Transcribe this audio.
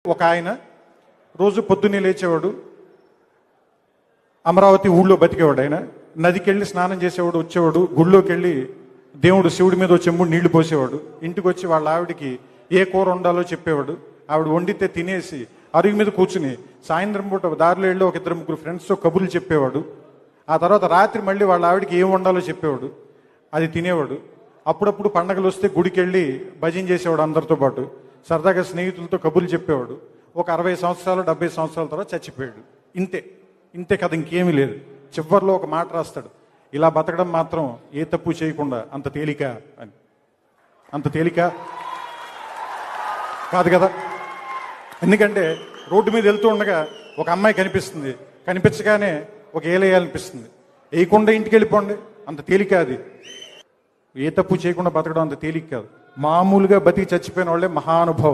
ఒక ఆయన రోజు పొద్దున్నే లేచేవాడు అమరావతి ఊళ్ళో బతికేవాడు ఆయన నదికి వెళ్ళి స్నానం చేసేవాడు వచ్చేవాడు గుళ్ళోకి వెళ్ళి దేవుడు శివుడి మీద వచ్చే మూడు నీళ్లు పోసేవాడు ఇంటికి వచ్చి వాళ్ళ ఆవిడికి ఏ కూర వండాలో చెప్పేవాడు ఆవిడ వండితే తినేసి అరుగు మీద కూర్చుని సాయంత్రం పూట దారిలో వెళ్ళి ఒక ఇద్దరు ముగ్గురు ఫ్రెండ్స్తో కబుర్లు చెప్పేవాడు ఆ తర్వాత రాత్రి మళ్ళీ వాళ్ళ ఆవిడకి ఏం వండాలో చెప్పేవాడు అది తినేవాడు అప్పుడప్పుడు పండగలు వస్తే గుడికి వెళ్ళి భజన చేసేవాడు అందరితో పాటు సరదాగా స్నేహితులతో కబుర్లు చెప్పేవాడు ఒక అరవై సంవత్సరాలు డెబ్బై సంవత్సరాల తర్వాత చచ్చిపోయాడు ఇంతే ఇంతే కదా ఇంకేమీ లేదు చివరిలో ఒక మాట రాస్తాడు ఇలా బతకడం మాత్రం ఏ తప్పు చేయకుండా అంత తేలిక అని అంత తేలిక కాదు కదా ఎందుకంటే రోడ్డు మీద వెళ్తూ ఉండగా ఒక అమ్మాయి కనిపిస్తుంది కనిపించగానే ఒక ఏలేయాలనిపిస్తుంది వేయకుండా ఇంటికి వెళ్ళిపోండి అంత తేలిక అది ఏ తప్పు చేయకుండా బతకడం అంత తేలిక కాదు మామూలుగా బతికి చచ్చిపోయిన వాళ్ళే మహానుభవం